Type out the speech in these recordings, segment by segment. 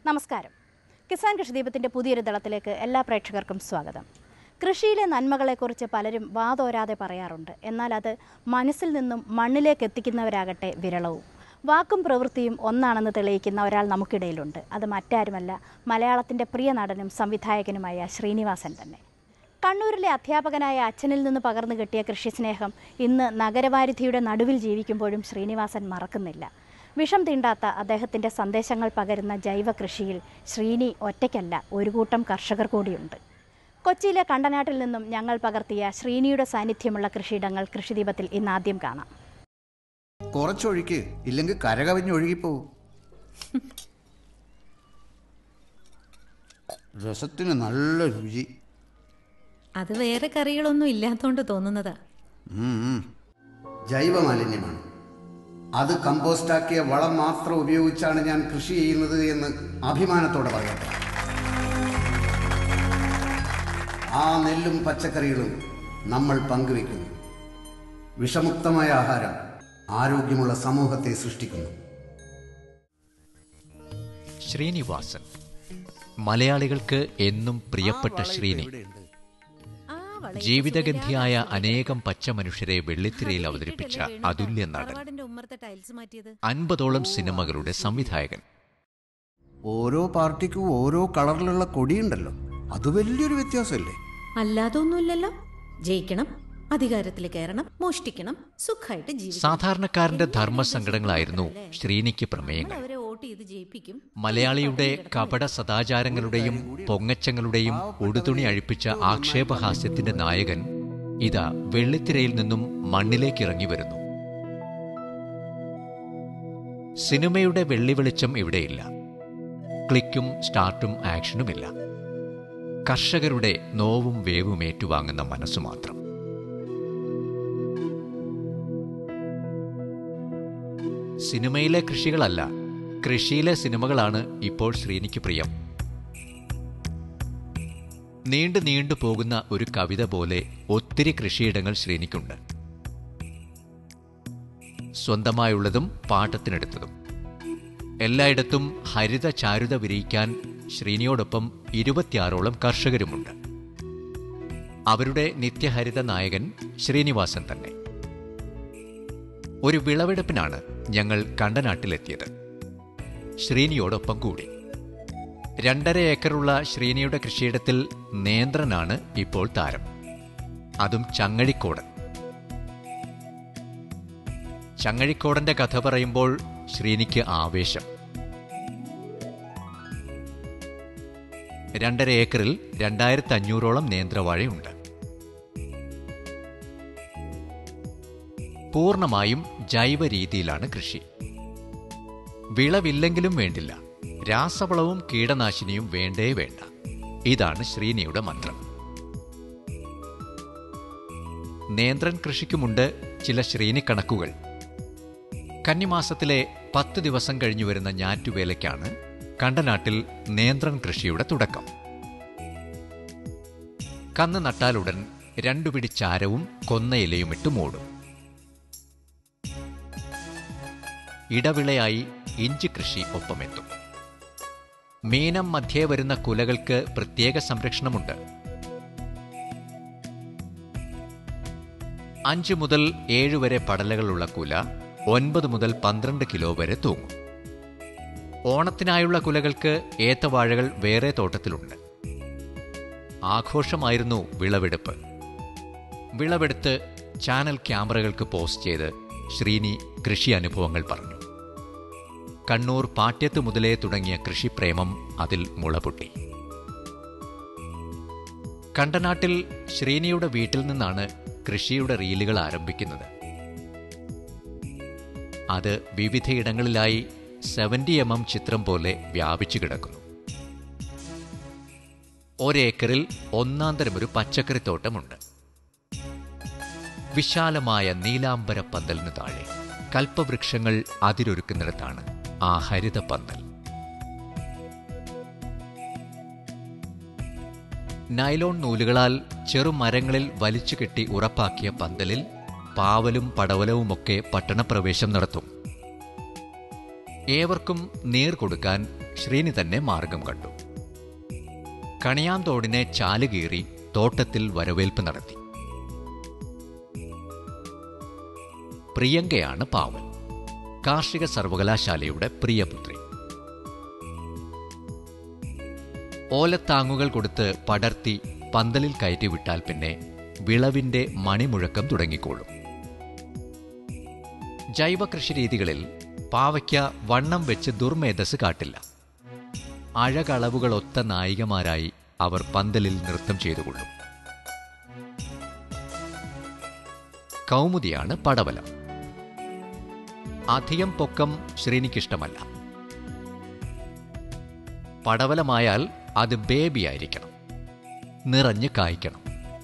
നമസ്കാരം കിസാൻ കൃഷിദീപത്തിൻ്റെ പുതിയൊരു ദളത്തിലേക്ക് എല്ലാ പ്രേക്ഷകർക്കും സ്വാഗതം കൃഷിയിലെ നന്മകളെക്കുറിച്ച് പലരും വാതോരാതെ പറയാറുണ്ട് എന്നാൽ അത് മനസ്സിൽ നിന്നും മണ്ണിലേക്ക് എത്തിക്കുന്നവരാകട്ടെ വിരളവും വാക്കും പ്രവൃത്തിയും ഒന്നാണെന്ന് തെളിയിക്കുന്ന ഒരാൾ നമുക്കിടയിലുണ്ട് അത് മറ്റാരുമല്ല മലയാളത്തിൻ്റെ പ്രിയ നടനും സംവിധായകനുമായ ശ്രീനിവാസൻ തന്നെ കണ്ണൂരിലെ അധ്യാപകനായ അച്ഛനിൽ നിന്ന് പകർന്നു കിട്ടിയ കൃഷിസ്നേഹം ഇന്ന് നഗരവാരിധിയുടെ നടുവിൽ ജീവിക്കുമ്പോഴും ശ്രീനിവാസൻ മറക്കുന്നില്ല വിഷം തീണ്ടാത്ത അദ്ദേഹത്തിൻ്റെ സന്ദേശങ്ങൾ പകരുന്ന ജൈവ കൃഷിയിൽ ശ്രീനി ഒറ്റയ്ക്കല്ല ഒരു കൂട്ടം കർഷകർ കൂടിയുണ്ട് കൊച്ചിയിലെ കണ്ടനാട്ടിൽ നിന്നും ഞങ്ങൾ പകർത്തിയ ശ്രീനിയുടെ സാന്നിധ്യമുള്ള കൃഷിയിടങ്ങൾ കൃഷിദീപത്തിൽ ഇന്ന് ആദ്യം കാണാം കുറച്ചൊഴുക്ക് ഇല്ലെങ്കിൽ കരകവിഞ്ഞ് ഒഴുകിപ്പോവും രസത്തിന് നല്ല രുചി അത് വേറെ കറികളൊന്നും ഇല്ലാത്തോണ്ട് തോന്നുന്നതാ ഉം, ഉം. ജൈവ മാലിന്യമാണ് അത് കമ്പോസ്റ്റാക്കിയ വളം മാത്രം ഉപയോഗിച്ചാണ് ഞാൻ കൃഷി ചെയ്യുന്നത് എന്ന് അഭിമാനത്തോടെ പറയട്ടെ ആ നെല്ലും പച്ചക്കറികളും നമ്മൾ പങ്കുവെക്കുന്നു വിഷമുക്തമായ ആഹാരം ആരോഗ്യമുള്ള സമൂഹത്തെ സൃഷ്ടിക്കുന്നു ശ്രീനിവാസൻ മലയാളികൾക്ക് എന്നും പ്രിയപ്പെട്ട ശ്രീനി ജീവിതഗന്ധിയായ അനേകം പച്ചമനുഷ്യരെ വെള്ളിത്തിരയിൽ അവതരിപ്പിച്ച അതുല്യ നടൻ ടൈൽസ് മാറ്റിയത് അൻപതോളം സിനിമകളുടെ സംവിധായകൻ ഓരോ പാർട്ടിക്കും ഓരോ കളറിലുള്ള കൊടിയുണ്ടല്ലോ അത് വലിയൊരു വ്യത്യാസമല്ലേ അല്ലാതെ ഒന്നുമില്ലല്ലോ ജയിക്കണം അധികാരത്തിൽ കയറണം മോഷ്ടിക്കണം സുഖമായിട്ട് ജീവിക്കണം സാധാരണക്കാരന്റെ ധർമ്മസങ്കടങ്ങളായിരുന്നു ശ്രീനിക്ക് പ്രമേയങ്ങൾ അവരെ വോട്ട് ചെയ്ത് ജയിപ്പിക്കും മലയാളിയുടെ കപട സദാചാരങ്ങളുടെയും പൊങ്ങച്ചങ്ങളുടെയും ഉടുതുണി അഴിപ്പിച്ച ആക്ഷേപഹാസ്യത്തിന്റെ നായകൻ ഇതാ വെള്ളിത്തിരയിൽ നിന്നും മണ്ണിലേക്ക് ഇറങ്ങി വരുന്നു സിനിമയുടെ വെള്ളി വെളിച്ചം ഇവിടെയില്ല ക്ലിക്കും സ്റ്റാർട്ടും ആക്ഷനുമില്ല കർഷകരുടെ നോവും വേവും ഏറ്റുവാങ്ങുന്ന മനസ്സു മാത്രം സിനിമയിലെ കൃഷികളല്ല കൃഷിയിലെ സിനിമകളാണ് ഇപ്പോൾ ശ്രീനിക്ക് പ്രിയം നീണ്ടു നീണ്ടു പോകുന്ന ഒരു കവിത പോലെ ഒത്തിരി കൃഷിയിടങ്ങൾ ശ്രീനിക്കുണ്ട് സ്വന്തമായുള്ളതും പാട്ടത്തിനെടുത്തതും എല്ലായിടത്തും ഹരിത ചാരുത വിരിയിക്കാൻ ശ്രീനിയോടൊപ്പം ഇരുപത്തിയാറോളം കർഷകരുമുണ്ട് അവരുടെ നിത്യഹരിത നായകൻ ശ്രീനിവാസൻ തന്നെ ഒരു വിളവെടുപ്പിനാണ് ഞങ്ങൾ കണ്ടനാട്ടിലെത്തിയത് ശ്രീനിയോടൊപ്പം കൂടി രണ്ടര ഏക്കറുള്ള ശ്രീനിയുടെ കൃഷിയിടത്തിൽ നേന്ത്രനാണ് ഇപ്പോൾ താരം അതും ചങ്ങഴിക്കോടൻ ചങ്ങഴിക്കോടന്റെ കഥ പറയുമ്പോൾ ശ്രീനിക്ക് ആവേശം രണ്ടര ഏക്കറിൽ രണ്ടായിരത്തി അഞ്ഞൂറോളം നേന്ത്രവാഴയുണ്ട് പൂർണ്ണമായും ജൈവ രീതിയിലാണ് കൃഷി വിളവില്ലെങ്കിലും വേണ്ടില്ല രാസവളവും കീടനാശിനിയും വേണ്ടേ വേണ്ട ഇതാണ് ശ്രീനിയുടെ മന്ത്രം നേന്ത്രൻ കൃഷിക്കുമുണ്ട് ചില ശ്രീനി കണക്കുകൾ കന്നിമാസത്തിലെ പത്ത് ദിവസം കഴിഞ്ഞു വരുന്ന ഞാറ്റുവേലയ്ക്കാണ് കണ്ടനാട്ടിൽ നേന്ത്രൻ കൃഷിയുടെ തുടക്കം കന്ന് നട്ടാലുടൻ രണ്ടു പിടി ചാരവും കൊന്നയിലയും ഇട്ട് മൂടും ഇടവിളയായി ഇഞ്ചി കൃഷി ഒപ്പമെത്തും മീനം മധ്യേ വരുന്ന കുലകൾക്ക് പ്രത്യേക സംരക്ഷണമുണ്ട് അഞ്ച് മുതൽ ഏഴ് വരെ പടലകളുള്ള കുല ഒൻപത് മുതൽ പന്ത്രണ്ട് കിലോ വരെ തൂങ്ങും ഓണത്തിനായുള്ള കുലകൾക്ക് ഏത്തവാഴകൾ വേറെ തോട്ടത്തിലുണ്ട് ആഘോഷമായിരുന്നു വിളവെടുപ്പ് വിളവെടുത്ത് ചാനൽ ക്യാമറകൾക്ക് പോസ്റ്റ് ചെയ്ത് ശ്രീനി കൃഷി അനുഭവങ്ങൾ പറഞ്ഞു കണ്ണൂർ പാട്യത്ത് മുതലേ തുടങ്ങിയ കൃഷിപ്രേമം അതിൽ മുളപൊട്ടി കണ്ടനാട്ടിൽ ശ്രീനിയുടെ വീട്ടിൽ നിന്നാണ് കൃഷിയുടെ റീലുകൾ ആരംഭിക്കുന്നത് അത് വിവിധയിടങ്ങളിലായി സെവന്റി എം എം ചിത്രം പോലെ വ്യാപിച്ചു കിടക്കുന്നു ഒരേക്കറിൽ ഒന്നാന്തരം ഒരു പച്ചക്കറിത്തോട്ടമുണ്ട് വിശാലമായ നീലാംബര പന്തലിന് താഴെ കൽപ്പവൃക്ഷങ്ങൾ അതിരൊരുക്കുന്നിടത്താണ് ആ ഹരിത പന്തൽ നൈലോൺ നൂലുകളാൽ ചെറുമരങ്ങളിൽ വലിച്ചു കെട്ടി ഉറപ്പാക്കിയ പന്തലിൽ പാവലും പടവലവുമൊക്കെ പട്ടണപ്രവേശം നടത്തും ഏവർക്കും നീർ കൊടുക്കാൻ ശ്രീനി തന്നെ മാർഗം കണ്ടു കണിയാന്തോടിനെ ചാലുകീറി തോട്ടത്തിൽ വരവേൽപ്പ് നടത്തി പ്രിയങ്കയാണ് പാവൽ കാർഷിക സർവകലാശാലയുടെ പ്രിയപുത്രി ഓലത്താങ്ങുകൾ കൊടുത്ത് പടർത്തി പന്തലിൽ കയറ്റിവിട്ടാൽ പിന്നെ വിളവിന്റെ മണിമുഴക്കം തുടങ്ങിക്കോളും ജൈവ കൃഷി രീതികളിൽ പാവയ്ക്ക വണ്ണം വെച്ച് ദുർമേധസ് കാട്ടില്ല അഴകളവുകളൊത്ത നായികമാരായി അവർ പന്തലിൽ നൃത്തം ചെയ്തുകൊള്ളും കൗമുദിയാണ് പടവലം അധികം പൊക്കം ശ്രീനിക്കിഷ്ടമല്ല പടവലമായാൽ അത് ബേബി ആയിരിക്കണം നിറഞ്ഞ് കായ്ക്കണം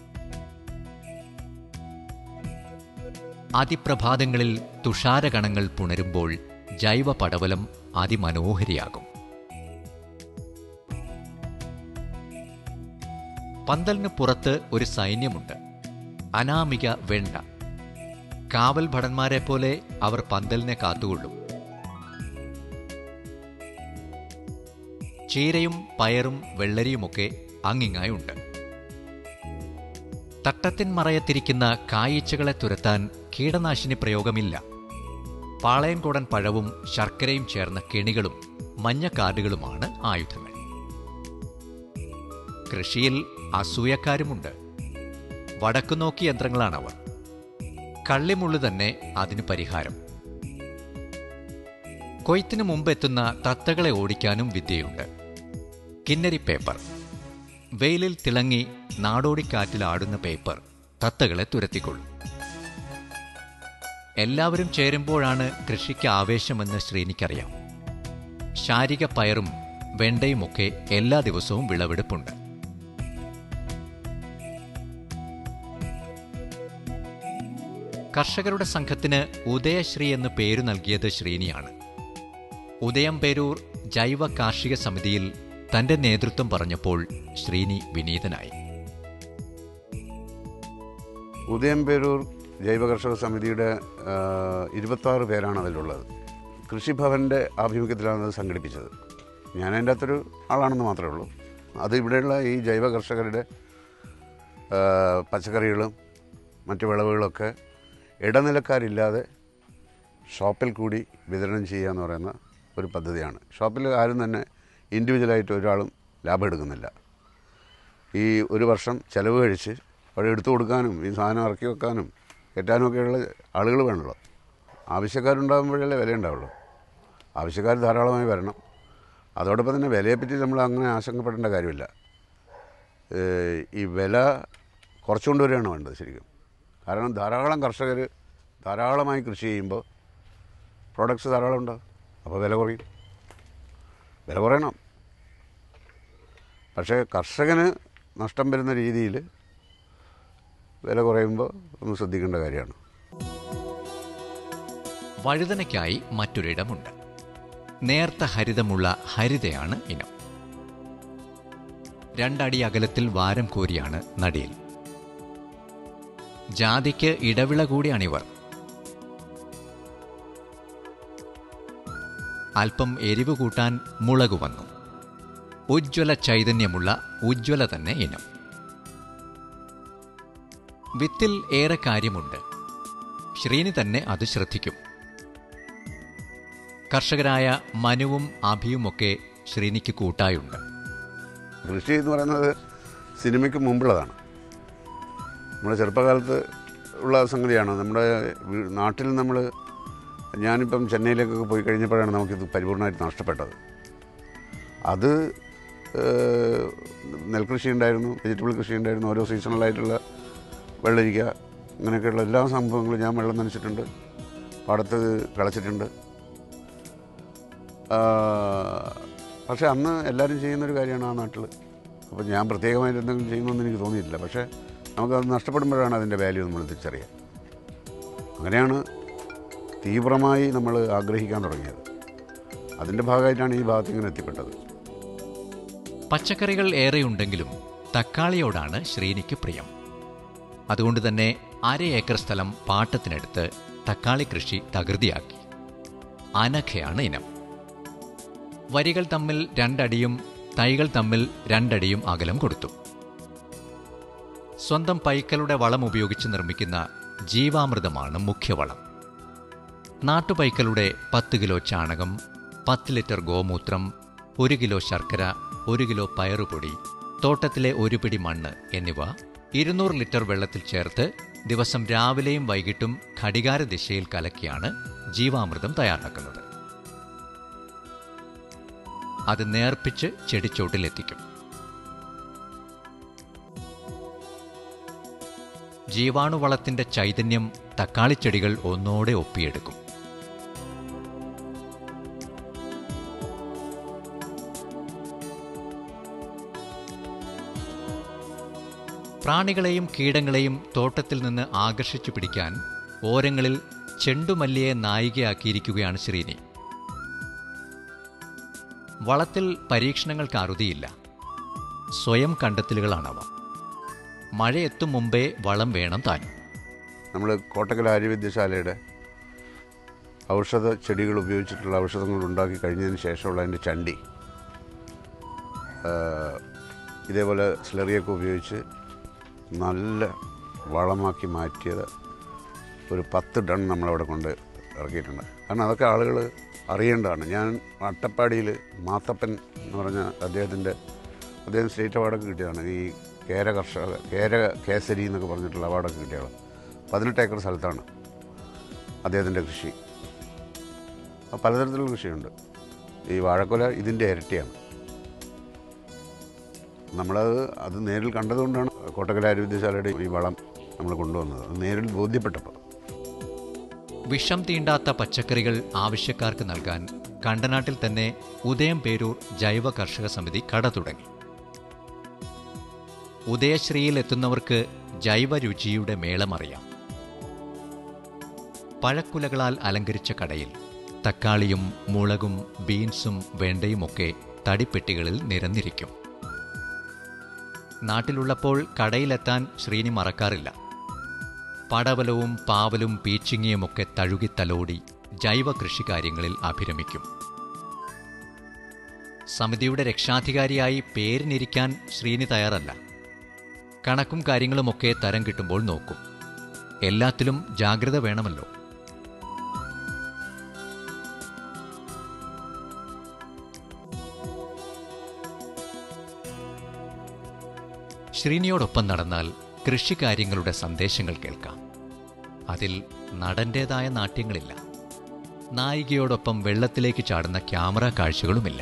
അതിപ്രഭാതങ്ങളിൽ തുഷാരകണങ്ങൾ പുണരുമ്പോൾ ജൈവ പടവലം അതിമനോഹരിയാകും പന്തലിന് പുറത്ത് ഒരു സൈന്യമുണ്ട് അനാമിക വെണ്ട കാവൽ ഭടന്മാരെ പോലെ അവർ പന്തലിനെ കാത്തുകൊള്ളും ചീരയും പയറും വെള്ളരിയുമൊക്കെ അങ്ങിങ്ങായുണ്ട് തട്ടത്തിൻ മറയത്തിരിക്കുന്ന കായീച്ചകളെ തുരത്താൻ കീടനാശിനി പ്രയോഗമില്ല പാളയൻകുടൻ പഴവും ശർക്കരയും ചേർന്ന കെണികളും മഞ്ഞക്കാടുകളുമാണ് ആയുധങ്ങൾ കൃഷിയിൽ അസൂയക്കാരുമുണ്ട് വടക്കുനോക്കി യന്ത്രങ്ങളാണവർ കള്ളിമുള്ളു തന്നെ അതിന് പരിഹാരം കൊയ്ത്തിനു മുമ്പെത്തുന്ന തത്തകളെ ഓടിക്കാനും വിദ്യയുണ്ട് കിന്നരി പേപ്പർ വെയിലിൽ തിളങ്ങി നാടോടിക്കാറ്റിൽ ആടുന്ന പേപ്പർ തത്തകളെ തുരത്തിക്കൊള്ളും എല്ലാവരും ചേരുമ്പോഴാണ് കൃഷിക്ക് ആവേശമെന്ന് ശ്രീനിക്കറിയാം ശാരിക പയറും വെണ്ടയുമൊക്കെ എല്ലാ ദിവസവും വിളവെടുപ്പുണ്ട് കർഷകരുടെ സംഘത്തിന് ഉദയശ്രീ എന്ന് പേരു നൽകിയത് ശ്രീനിയാണ് ഉദയം പേരൂർ ജൈവ കാർഷിക സമിതിയിൽ തന്റെ നേതൃത്വം പറഞ്ഞപ്പോൾ ശ്രീനി വിനീതനായി ഉദയംപേരൂർ ജൈവ കർഷക സമിതിയുടെ ഇരുപത്താറ് പേരാണ് അതിലുള്ളത് കൃഷിഭവൻ്റെ ആഭിമുഖ്യത്തിലാണ് അത് സംഘടിപ്പിച്ചത് ഞാൻ അതിൻ്റെ അകത്തൊരു ആളാണെന്ന് മാത്രമേ ഉള്ളൂ അത് ഇവിടെയുള്ള ഈ ജൈവ കർഷകരുടെ ആ, പച്ചക്കറികളും മറ്റു വിളവുകളൊക്കെ ഇടനിലക്കാരില്ലാതെ ഷോപ്പിൽ കൂടി വിതരണം ചെയ്യുക എന്ന് പറയുന്ന ഒരു പദ്ധതിയാണ് ഷോപ്പിൽ ആരും തന്നെ ഇൻഡിവിജ്വലായിട്ട് ഒരാളും ലാഭം എടുക്കുന്നില്ല ഈ ഒരു വർഷം ചിലവ് കഴിച്ച് അവിടെ എടുത്തു കൊടുക്കാനും ഈ സാധനം ഇറക്കി വെക്കാനും കയറ്റാനും ഒക്കെയുള്ള ആളുകൾ വേണമല്ലോ ആവശ്യക്കാരുണ്ടാകുമ്പോഴല്ലേ വില ഉണ്ടാവുള്ളൂ ആവശ്യക്കാർ ധാരാളമായി വരണം അതോടൊപ്പം തന്നെ വിലയെപ്പറ്റി നമ്മൾ അങ്ങനെ ആശങ്കപ്പെടേണ്ട കാര്യമില്ല ഏഹ് ഈ വില കുറച്ചുകൊണ്ട് വരികയാണ് വേണ്ടത് ശരിക്കും കാരണം ധാരാളം കർഷകർ ധാരാളമായി കൃഷി ചെയ്യുമ്പോൾ പ്രോഡക്ട്സ് ധാരാളം ഉണ്ടാവും അപ്പോൾ വില കുറയും വില കുറയണം പക്ഷേ കർഷകന് നഷ്ടം വരുന്ന രീതിയിൽ വില കുറയുമ്പോൾ ഒന്ന് ശ്രദ്ധിക്കേണ്ട കാര്യമാണ് വഴുതനയ്ക്കായി മറ്റൊരിടമുണ്ട് നേർത്ത ഹരിതമുള്ള ഹരിതയാണ് ഇനം രണ്ടടി അകലത്തിൽ വാരം കോരിയാണ് നടിയിൽ ജാതിക്ക് ഇടവിള കൂടിയാണിവർ അല്പം എരിവ് കൂട്ടാൻ മുളക് വന്നു ഉജ്ജ്വല ചൈതന്യമുള്ള ഉജ്ജ്വല തന്നെ ഇനം വിത്തിൽ ഏറെ കാര്യമുണ്ട് ശ്രീനി തന്നെ അത് ശ്രദ്ധിക്കും കർഷകരായ മനുവും അഭിയുമൊക്കെ ശ്രീനിക്ക് കൂട്ടായുണ്ട് കൃഷി എന്ന് പറയുന്നത് സിനിമയ്ക്ക് മുമ്പുള്ളതാണ് നമ്മുടെ ചെറുപ്പകാലത്ത് ഉള്ള സംഗതിയാണ് നമ്മുടെ വീ- നാട്ടിൽ നമ്മൾ ഞാനിപ്പം ചെന്നൈയിലേക്കൊക്കെ പോയി കഴിഞ്ഞപ്പോഴാണ് നമുക്കിത് പരിപൂർണമായിട്ട് നഷ്ടപ്പെട്ടത് അത് ഏഹ്, നെൽകൃഷി ഉണ്ടായിരുന്നു വെജിറ്റബിൾ കൃഷി ഉണ്ടായിരുന്നു ഓരോ സീസണലായിട്ടുള്ള വെള്ളരിക്ക അങ്ങനെയൊക്കെയുള്ള എല്ലാ സംഭവങ്ങളും ഞാൻ വെള്ളം നനച്ചിട്ടുണ്ട് പാടത്ത് കളച്ചിട്ടുണ്ട് ആ, പക്ഷേ അന്ന് എല്ലാവരും ചെയ്യുന്നൊരു കാര്യമാണ് ആ നാട്ടിൽ അപ്പോൾ ഞാൻ പ്രത്യേകമായിട്ട് എന്തെങ്കിലും ചെയ്യുമെന്ന് എനിക്ക് തോന്നിയിട്ടില്ല പക്ഷേ നമുക്കത് നഷ്ടപ്പെടുമ്പോഴാണ് അതിൻ്റെ വാല്യൂ നമ്മൾ തിരിച്ചറിയുക അങ്ങനെയാണ് തീവ്രമായി നമ്മൾ ആഗ്രഹിക്കാൻ തുടങ്ങിയത് അതിൻ്റെ ഭാഗമായിട്ടാണ് ഈ ഭാഗത്ത് ഇങ്ങനെ എത്തിപ്പെട്ടത് പച്ചക്കറികൾ ഏറെയുണ്ടെങ്കിലും തക്കാളിയോടാണ് ശ്രീനിക്ക് പ്രിയം അതുകൊണ്ട് തന്നെ അര ഏക്കർ സ്ഥലം പാട്ടത്തിനെടുത്ത് തക്കാളി കൃഷി തകൃതിയാക്കി അനഘയാണ് ഇനം വരികൾ തമ്മിൽ രണ്ടടിയും തൈകൾ തമ്മിൽ രണ്ടടിയും അകലം കൊടുത്തു സ്വന്തം പൈക്കളുടെ വളം ഉപയോഗിച്ച് നിർമ്മിക്കുന്ന ജീവാമൃതമാണ് മുഖ്യവളം നാട്ടുപൈക്കളുടെ പത്ത് കിലോ ചാണകം പത്ത് ലിറ്റർ ഗോമൂത്രം ഒരു കിലോ ശർക്കര ഒരു കിലോ പയറുപൊടി തോട്ടത്തിലെ ഒരു പിടി മണ്ണ് എന്നിവ ഇരുന്നൂറ് ലിറ്റർ വെള്ളത്തിൽ ചേർത്ത് ദിവസം രാവിലെയും വൈകിട്ടും ഘടികാര ദിശയിൽ കലക്കിയാണ് ജീവാമൃതം തയ്യാറാക്കുന്നത് അത് നേർപ്പിച്ച് ചെടിച്ചോട്ടിലെത്തിക്കും ജീവാണുവളത്തിന്റെ ചൈതന്യം തക്കാളിച്ചെടികൾ ഒന്നോടെ ഒപ്പിയെടുക്കും പ്രാണികളെയും കീടങ്ങളെയും തോട്ടത്തിൽ നിന്ന് ആകർഷിച്ചു പിടിക്കാൻ ഓരങ്ങളിൽ ചെണ്ടുമല്ലിയെ നായികയാക്കിയിരിക്കുകയാണ് ശ്രീനി വളത്തിൽ പരീക്ഷണങ്ങൾക്ക് അറുതിയില്ല സ്വയം കണ്ടെത്തലുകളാണവ മഴയെത്തും മുമ്പേ വളം വേണം താനും നമ്മൾ കോട്ടക്കൽ ആര്യവൈദ്യശാലയുടെ ഔഷധ ചെടികൾ ഉപയോഗിച്ചിട്ടുള്ള ഔഷധങ്ങൾ ഉണ്ടാക്കി കഴിഞ്ഞതിന് ശേഷമുള്ള അതിൻ്റെ ചണ്ടി ആ, ഇതേപോലെ സ്ലറിയൊക്കെ ഉപയോഗിച്ച് നല്ല വളമാക്കി മാറ്റിയത് ഒരു പത്ത് ടൺ നമ്മളവിടെ കൊണ്ട് ഇറക്കിയിട്ടുണ്ട് കാരണം അതൊക്കെ ആളുകൾ അറിയേണ്ടതാണ് ഞാൻ അട്ടപ്പാടിയിൽ മാത്തപ്പൻ എന്ന് പറഞ്ഞ അദ്ദേഹത്തിൻ്റെ അദ്ദേഹം സ്റ്റേറ്റ് അവാർഡൊക്കെ കിട്ടിയതാണ് ഈ കേര കർഷക കേര കേസരി എന്നൊക്കെ പറഞ്ഞിട്ടുള്ള അവാർഡൊക്കെ കിട്ടിയാണ് പതിനെട്ട് ഏക്കർ സ്ഥലത്താണ് അദ്ദേഹത്തിൻ്റെ കൃഷി അപ്പോൾ പലതരത്തിലുള്ള കൃഷിയുണ്ട് ഈ വാഴക്കൊല ഇതിൻ്റെ ഇരട്ടിയാണ് നമ്മളത് അത് നേരിൽ കണ്ടതുകൊണ്ടാണ് കോട്ടക്കൽ ആരോഗ്യശാലയുടെ ഈ വളം നമ്മൾ കൊണ്ടുവന്നത് അത് നേരിൽ ബോധ്യപ്പെട്ടപ്പോൾ വിഷം തീണ്ടാത്ത പച്ചക്കറികൾ ആവശ്യക്കാർക്ക് നൽകാൻ കണ്ടനാട്ടിൽ തന്നെ ഉദയം പേരൂർ ജൈവ കർഷക സമിതി കട തുടങ്ങി ഉദയശ്രീയിൽ എത്തുന്നവർക്ക് ജൈവ രുചിയുടെ മേളമറിയാം പഴക്കുലകളാൽ അലങ്കരിച്ച കടയിൽ തക്കാളിയും മുളകും ബീൻസും വെണ്ടയുമൊക്കെ തടിപ്പെട്ടികളിൽ നിരന്നിരിക്കും നാട്ടിലുള്ളപ്പോൾ കടയിലെത്താൻ ശ്രീനി മറക്കാറില്ല പടവലവും പാവലും പീച്ചിങ്ങിയുമൊക്കെ തഴുകി തലോടി ജൈവ കൃഷിക്കാര്യങ്ങളിൽ അഭിരമിക്കും സമിതിയുടെ രക്ഷാധികാരിയായി പേരിനിരിക്കാൻ ശ്രീനി തയ്യാറല്ല കണക്കും കാര്യങ്ങളുമൊക്കെ തരം കിട്ടുമ്പോൾ നോക്കും എല്ലാത്തിലും ജാഗ്രത വേണമല്ലോ ശ്രീനിയോടൊപ്പം നടന്നാൽ കൃഷികാര്യങ്ങളുടെ സന്ദേശങ്ങൾ കേൾക്കാം അതിൽ നടന്റേതായ നാട്യങ്ങളില്ല നായികയോടൊപ്പം വെള്ളത്തിലേക്ക് ചാടുന്ന ക്യാമറ കാഴ്ചകളുമില്ല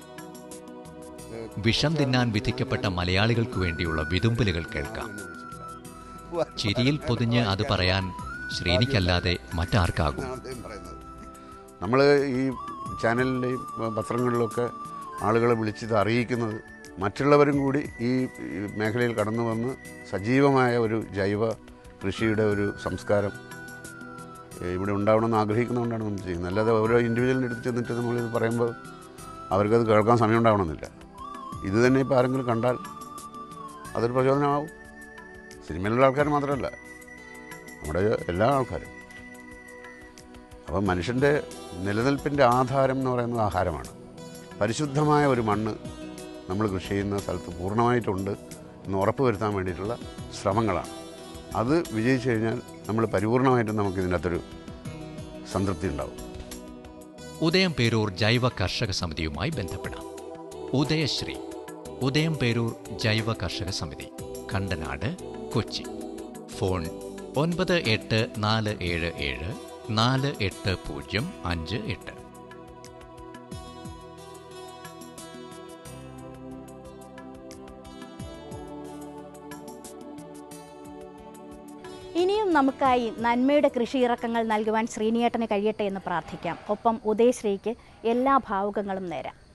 വിഷം തിന്നാൻ വിധിക്കപ്പെട്ട മലയാളികൾക്ക് വേണ്ടിയുള്ള വിതുമ്പലുകൾ കേൾക്കാം ചിരിയിൽ പൊതിഞ്ഞ് അത് പറയാൻ ശ്രീനിക്കല്ലാതെ മറ്റാർക്കാകും നമ്മൾ ഈ ചാനലിലെയും പത്രങ്ങളിലൊക്കെ ആളുകളെ വിളിച്ചിത് അറിയിക്കുന്നത് മറ്റുള്ളവരും കൂടി ഈ ഈ മേഖലയിൽ കടന്നു വന്ന് സജീവമായ ഒരു ജൈവ കൃഷിയുടെ ഒരു സംസ്കാരം ഏഹ്, ഇവിടെ ഉണ്ടാവണമെന്ന് ആഗ്രഹിക്കുന്നതുകൊണ്ടാണ് നമ്മൾ ചെയ്യുന്നത് അല്ലാതെ ഓരോ ഇൻഡിവിജ്വലിൻ്റെ അടുത്ത് ചെന്നിട്ട് നമ്മളിത് പറയുമ്പോൾ അവർക്കത് കേൾക്കാൻ സമയം ഉണ്ടാവണമെന്നില്ല ഇത് തന്നെ ഇപ്പോൾ ആരെങ്കിലും കണ്ടാൽ അതൊരു പ്രചോദനമാവും സിനിമയിലുള്ള ആൾക്കാർ മാത്രമല്ല നമ്മുടെ എല്ലാ ആൾക്കാരും അപ്പം മനുഷ്യൻ്റെ നിലനിൽപ്പിൻ്റെ ആധാരം എന്ന് പറയുന്നത് ആഹാരമാണ് പരിശുദ്ധമായ ഒരു മണ്ണ് നമ്മൾ കൃഷി ചെയ്യുന്ന സ്ഥലത്ത് പൂർണ്ണമായിട്ടുണ്ട് എന്ന് ഉറപ്പ് വരുത്താൻ വേണ്ടിയിട്ടുള്ള ശ്രമങ്ങളാണ് അത് വിജയിച്ചു കഴിഞ്ഞാൽ നമ്മൾ പരിപൂർണമായിട്ടും നമുക്ക് ഇതിനകത്തൊരു സംതൃപ്തി ഉണ്ടാവും ഉദയം പേരൂർ ജൈവ കർഷക സമിതിയുമായി ബന്ധപ്പെടാം ഉദയശ്രീ ഉദയം പേരൂർ ജൈവ കർഷക സമിതി കണ്ടനാട് കൊച്ചി ഫോൺ ഒൻപത് എട്ട് നാല് ഏഴ് ഏഴ് നാല് എട്ട് പൂജ്യം അഞ്ച് എട്ട് ഇനിയും നമുക്കായി നന്മയുടെ കൃഷിയിറക്കങ്ങൾ നൽകുവാൻ ശ്രീനിയേട്ടന് കഴിയട്ടെ എന്ന് പ്രാർത്ഥിക്കാം ഒപ്പം ഉദയശ്രീക്ക് എല്ലാ ഭാവുകങ്ങളും നേരാം